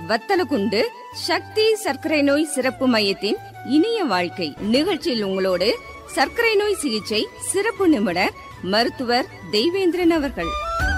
வத்தலகுண்டு சக்தி சர்க்கரை நோய் சிறப்பு மையத்தின் இனிய வாழ்க்கை நிகழ்ச்சியில் உங்களோடு சர்க்கரை நோய் சிகிச்சை சிறப்பு நிபுணர் மருத்துவர் தெய்வேந்திரன் அவர்கள்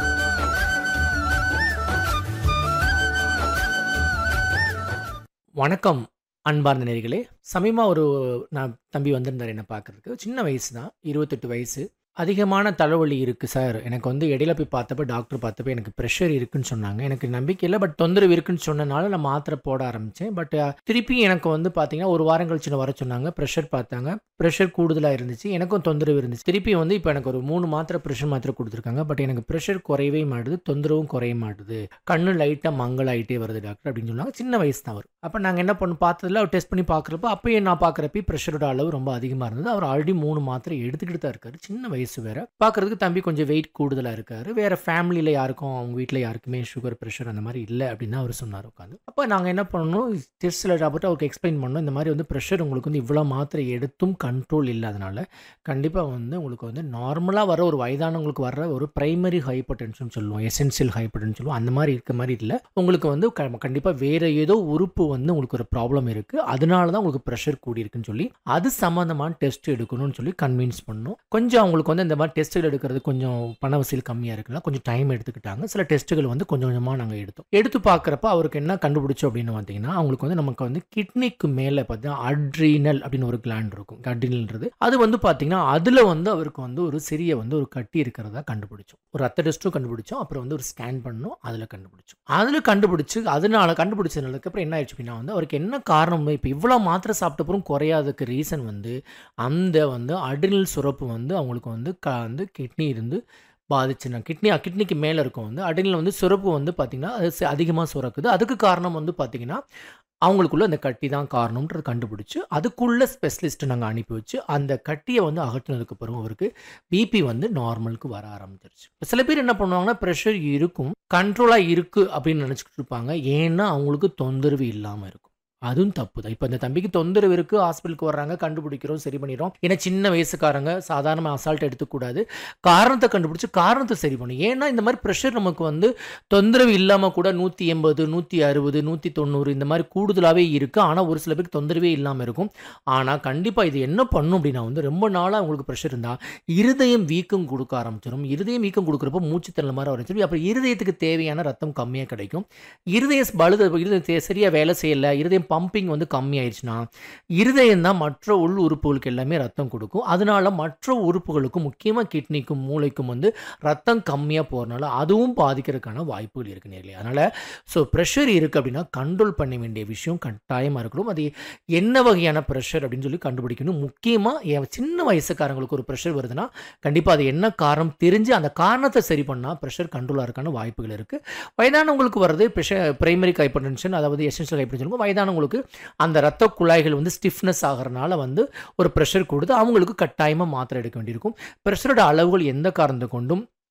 வணக்கம் அன்பார்ந்த நேர்களே சமயமாக ஒரு நான் தம்பி வந்திருந்தார் என்னை பார்க்கறதுக்கு சின்ன வயசு தான் இருபத்தெட்டு வயசு அதிகமான தலைவலி இருக்குது சார் எனக்கு வந்து இடையில போய் பார்த்தப்ப டாக்டர் பார்த்தப்ப எனக்கு ப்ரெஷர் இருக்குன்னு சொன்னாங்க எனக்கு நம்பிக்கை இல்லை பட் தொந்தரவு இருக்குன்னு சொன்னனால நான் மாத்திரை போட ஆரம்பித்தேன் பட் திருப்பி எனக்கு வந்து பார்த்தீங்கன்னா ஒரு வாரம் கழிச்சு நான் வர சொன்னாங்க ப்ரெஷர் பார்த்தாங்க ப்ரெஷர் கூடுதலாக இருந்துச்சு எனக்கும் தொந்தரவு இருந்துச்சு திருப்பி வந்து இப்போ எனக்கு ஒரு மூணு மாத்திரை ப்ரெஷர் மாத்திரை கொடுத்துருக்காங்க பட் எனக்கு ப்ரெஷர் குறையவே மாட்டுது தொந்தரவும் குறைய மாட்டுது கண்ணு லைட்டாக மங்கலாயிட்டே வருது டாக்டர் அப்படின்னு சொன்னாங்க சின்ன வயசு தான் அவர் அப்போ நாங்கள் என்ன பண்ண பார்த்ததுல அவர் டெஸ்ட் பண்ணி பார்க்குறப்ப அப்பயே நான் பார்க்குறப்ப ப்ரெஷரோட அளவு ரொம்ப அதிகமாக இருந்தது அவர் ஆல்ரெடி மூணு மாத்திரை எடுத்துக்கிட்டு தான் இருக்காரு சின்ன வயசு வேற பார்க்குறதுக்கு தம்பி கொஞ்சம் வெயிட் கூடுதலாக இருக்காரு வேற ஃபேமிலியில் யாருக்கும் அவங்க வீட்டில் யாருக்குமே சுகர் ப்ரெஷர் அந்த மாதிரி இல்லை அப்படின்னு அவர் சொன்னார் உட்காந்து அப்போ நாங்கள் என்ன பண்ணணும் டெஸ்ட்டில் டாக்டர் அவருக்கு எக்ஸ்பிளைன் பண்ணோம் இந்த மாதிரி வந்து ப்ரெஷர் உங்களுக்கு வந்து இவ்வளோ மாத்திரை எடுத்தும் கண்ட்ரோல் இல்லாதனால கண்டிப்பாக வந்து உங்களுக்கு வந்து நார்மலாக வர ஒரு வயதானவங்களுக்கு வர ஒரு பிரைமரி ஹைப்பர் டென்ஷன் சொல்லுவோம் எசென்சியல் ஹைப்பர் டென்ஷன் சொல்லுவோம் அந்த மாதிரி இருக்க மாதிரி இல்லை உங்களுக்கு வந்து கண்டிப்பாக வேற ஏதோ உறுப்பு வந்து உங்களுக்கு ஒரு ப்ராப்ளம் இருக்குது அதனால தான் உங்களுக்கு ப்ரெஷர் கூடி இருக்குன்னு சொல்லி அது சம்மந்தமான டெஸ்ட் எடுக்கணும்னு சொல்லி கன்வின்ஸ் பண்ணோம் கொஞ்சம் அவங்களுக்கு வந்து இந்த மாதிரி டெஸ்ட்டுகள் எடுக்கிறது கொஞ்சம் பண வசூல் கம்மியாக இருக்குல்ல கொஞ்சம் டைம் எடுத்துக்கிட்டாங்க சில டெஸ்ட்டுகள் வந்து கொஞ்சம் கொஞ்சமாக நாங்கள் எடுத்தோம் எடுத்து பார்க்குறப்ப அவருக்கு என்ன கண்டுபிடிச்சோம் அப்படின்னு பார்த்தீங்கன்னா அவங்களுக்கு வந்து நமக்கு வந்து கிட்னிக்கு மேலே பார்த்தீங்கன்னா அட்ரீனல் அப்படின்னு ஒரு கிளாண்ட் இருக்கும் அட்ரினல்ன்றது அது வந்து பார்த்தீங்கன்னா அதில் வந்து அவருக்கு வந்து ஒரு சிறிய வந்து ஒரு கட்டி இருக்கிறதா கண்டுபிடிச்சோம் ஒரு ரத்த டெஸ்ட்டும் கண்டுபிடிச்சோம் அப்புறம் வந்து ஒரு ஸ்கேன் பண்ணோம் அதில் கண்டுபிடிச்சோம் அதில் கண்டுபிடிச்சு அதனால கண்டுபிடிச்சதுக்கு அப்புறம் என்ன ஆயிடுச்சு அப்படின்னா வந்து அவருக்கு என்ன காரணம் இப்போ இவ்வளோ மாத்திரை சாப்பிட்ட அப்புறம் குறையாததுக்கு ரீசன் வந்து அந்த வந்து அட்ரினல் சுரப்பு வந்து அவங்களுக்கு வந்து க வந்து கிட்னி இருந்து பாதிச்சுனா கிட்னி கிட்னிக்கு மேலே இருக்கும் வந்து அடினில் வந்து சுரப்பு வந்து பார்த்திங்கன்னா அது அதிகமாக சுரக்குது அதுக்கு காரணம் வந்து பார்த்திங்கன்னா அவங்களுக்குள்ள அந்த கட்டி தான் காரணம்ன்றது கண்டுபிடிச்சி அதுக்குள்ள ஸ்பெஷலிஸ்ட்டு நாங்கள் அனுப்பி வச்சு அந்த கட்டியை வந்து அகற்றினதுக்கு பிறகு அவருக்கு பிபி வந்து நார்மலுக்கு வர ஆரம்பிச்சிருச்சு இப்போ சில பேர் என்ன பண்ணுவாங்கன்னா ப்ரெஷர் இருக்கும் கண்ட்ரோலாக இருக்குது அப்படின்னு நினச்சிக்கிட்டு இருப்பாங்க ஏன்னா அவங்களுக்கு தொந்தரவு இல்லாமல் இருக்கும் அதுவும் தப்பு தான் இப்போ இந்த தம்பிக்கு தொந்தரவு இருக்குது ஹாஸ்பிட்டலுக்கு வர்றாங்க கண்டுபிடிக்கிறோம் சரி பண்ணிடுறோம் ஏன்னா சின்ன வயசுக்காரங்க சாதாரண அசால்ட் எடுத்துக்கூடாது காரணத்தை கண்டுபிடிச்சி காரணத்தை சரி பண்ணும் ஏன்னா இந்த மாதிரி ப்ரெஷர் நமக்கு வந்து தொந்தரவு இல்லாமல் கூட நூற்றி எண்பது நூற்றி அறுபது நூற்றி தொண்ணூறு இந்த மாதிரி கூடுதலாகவே இருக்குது ஆனால் ஒரு சில பேருக்கு தொந்தரவே இல்லாமல் இருக்கும் ஆனால் கண்டிப்பாக இது என்ன பண்ணும் அப்படின்னா வந்து ரொம்ப நாளாக உங்களுக்கு ப்ரெஷர் இருந்தால் இருதயம் வீக்கம் கொடுக்க ஆரம்பிச்சிடும் இருதயம் வீக்கம் கொடுக்குறப்போ மூச்சு தள்ள மாதிரி ஆரம்பிச்சிடும் அப்புறம் இருதயத்துக்கு தேவையான ரத்தம் கம்மியாக கிடைக்கும் இருதய பழுது இருதயம் சரியாக வேலை செய்யலை இருதயம் பம்பிங் வந்து கம்மியாயிடுச்சுன்னா இருதயம் தான் மற்ற உள் உறுப்புகளுக்கு எல்லாமே ரத்தம் கொடுக்கும் அதனால மற்ற உறுப்புகளுக்கும் முக்கியமாக கிட்னிக்கும் மூளைக்கும் வந்து ரத்தம் கம்மியாக போகிறனால அதுவும் பாதிக்கிறதுக்கான வாய்ப்புகள் இருக்கு நேரில் அதனால் ஸோ ப்ரெஷர் இருக்குது அப்படின்னா கண்ட்ரோல் பண்ண வேண்டிய விஷயம் கட்டாயமாக இருக்கணும் அது என்ன வகையான ப்ரெஷர் அப்படின்னு சொல்லி கண்டுபிடிக்கணும் முக்கியமாக என் சின்ன வயசுக்காரங்களுக்கு ஒரு ப்ரெஷர் வருதுன்னா கண்டிப்பாக அது என்ன காரணம் தெரிஞ்சு அந்த காரணத்தை சரி பண்ணால் ப்ரெஷர் கண்ட்ரோலாக இருக்கான வாய்ப்புகள் இருக்குது வயதானவங்களுக்கு வர்றது ப்ரெஷர் பிரைமரி ஹைப்பர் டென்ஷன் அதாவது எசென்ஷியல் ஹைப்பர் டென்ஷன் வயதானவங்களுக்கு அந்த ரத்த குழாய்கள் வந்து ஸ்டிஃப்னஸ் ஆகிறனால வந்து ஒரு ப்ரெஷர் கொடுத்து அவங்களுக்கு கட்டாயமாக மாத்திரை எடுக்க வேண்டியிருக்கும் ப்ரெஷரோட அளவுகள் எந்த காரணத்தை கொண்டும்